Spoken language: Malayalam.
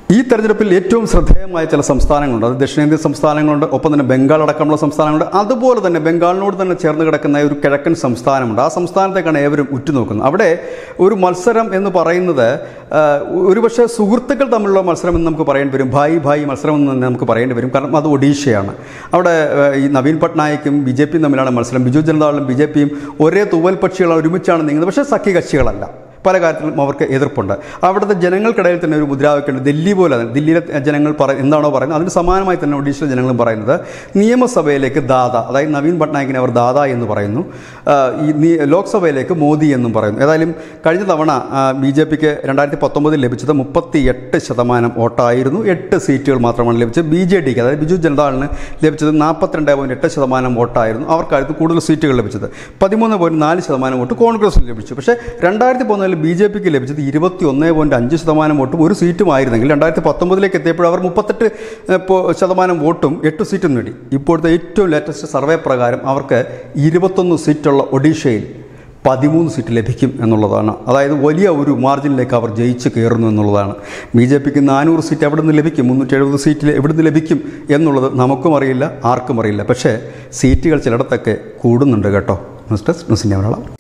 ഈ തെരഞ്ഞെടുപ്പിൽ ഏറ്റവും ശ്രദ്ധേയമായ ചില സംസ്ഥാനങ്ങളുണ്ട് അത് ദക്ഷിണേന്ത്യൻ സംസ്ഥാനങ്ങളുണ്ട് ഒപ്പം തന്നെ ബംഗാൾ അടക്കമുള്ള സംസ്ഥാനങ്ങളുണ്ട് അതുപോലെ തന്നെ ബംഗാളിനോട് തന്നെ ചേർന്ന് കിടക്കുന്ന ഒരു കിഴക്കൻ സംസ്ഥാനമുണ്ട് ആ സംസ്ഥാനത്തേക്കാണ് ഏവരും ഉറ്റുനോക്കുന്നത് അവിടെ ഒരു മത്സരം എന്ന് പറയുന്നത് ആ, ഒരുപക്ഷെ സുഹൃത്തുക്കൾ തമ്മിലുള്ള മത്സരം എന്ന് നമുക്ക് പറയേണ്ടി വരും ഭായി ഭായി മത്സരം എന്ന് തന്നെ നമുക്ക് പറയേണ്ടി വരും കാരണം അത് ഒഡീഷയാണ് അവിടെ ആ, ഈ നവീൻ പട്നായിക്കും ബി ജെ പിയും തമ്മിലാണ് മത്സരം ബിജു ജനതാദളും ബി ജെ പിയും ഒരേ തൂവൽ പക്ഷികളാണ് ഒരുമിച്ചാണ് നീങ്ങുന്നത് പക്ഷേ സഖ്യകക്ഷികളല്ല പല കാര്യത്തിലും അവർക്ക് എതിർപ്പുണ്ട് അവിടുത്തെ ജനങ്ങൾക്കിടയിൽ തന്നെ ഒരു മുദ്രാവാക്യമുണ്ട് ദില്ലി പോലെ തന്നെ ദില്ലിയിലെ ജനങ്ങൾ പറ എന്താണോ പറയുന്നത് അതിന് സമാനമായി തന്നെ ഒഡീഷയിലെ ജനങ്ങളും പറയുന്നത് നിയമസഭയിലേക്ക് ദാദ അതായത് നവീൻ പട്നായിക്കിനെ അവർ ദാദ എന്ന് പറയുന്നു ആ, ഈ നീ- ലോക്സഭയിലേക്ക് മോദി എന്നും പറയുന്നു ഏതായാലും കഴിഞ്ഞ തവണ ബി ജെ പിക്ക് രണ്ടായിരത്തി പത്തൊമ്പതിൽ ലഭിച്ചത് മുപ്പത്തി എട്ട് ശതമാനം വോട്ടായിരുന്നു എട്ട് സീറ്റുകൾ മാത്രമാണ് ലഭിച്ചത് ബി ജെ ഡിക്ക് അതായത് ബിജു ജനതാളിന് ലഭിച്ചത് നാൽപ്പത്തിരണ്ട് പോയിൻറ്റ് എട്ട് ശതമാനം വോട്ടായിരുന്നു അവർക്കായിരുന്നു കൂടുതൽ സീറ്റുകൾ ലഭിച്ചത് പതിമൂന്ന് പോയിൻറ്റ് നാല് ശതമാനം വോട്ട് കോൺഗ്രസിന് ലഭിച്ചു പക്ഷേ രണ്ടായിരത്തി പതിനാലിൽ ബി ജെ പിക്ക് ലഭിച്ചത് ഇരുപത്തി ഒന്ന് പോയിൻറ്റ് അഞ്ച് ശതമാനം വോട്ടും ഒരു സീറ്റുമായിരുന്നെങ്കിൽ രണ്ടായിരത്തി പത്തൊമ്പതിലേക്ക് എത്തിയപ്പോൾ അവർ മുപ്പത്തെട്ട് ഏഹ്, പോ- ശതമാനം വോട്ടും എട്ട് സീറ്റും നേടി ഇപ്പോഴത്തെ ഏറ്റവും ലേറ്റസ്റ്റ് സർവേ പ്രകാരം അവർക്ക് ഇരുപത്തൊന്ന് സീറ്റുള്ള ഒഡീഷയിൽ പതിമൂന്ന് സീറ്റ് ലഭിക്കും എന്നുള്ളതാണ് അതായത് വലിയ ഒരു മാർജിനിലേക്ക് അവർ ജയിച്ച് കയറുന്നു എന്നുള്ളതാണ് ബി ജെ പിക്ക് നാനൂറ് സീറ്റ് എവിടെ നിന്ന് ലഭിക്കും മുന്നൂറ്റി എഴുപത് സീറ്റിൽ എവിടെ നിന്ന് ലഭിക്കും എന്നുള്ളത് നമുക്കും അറിയില്ല ആർക്കും അറിയില്ല പക്ഷേ സീറ്റുകൾ ചിലയിടത്തൊക്കെ കൂടുന്നുണ്ട് കേട്ടോ ന്യൂസ് ഡെസ്ക് ന്യൂസിൻ്റെ മലയാളം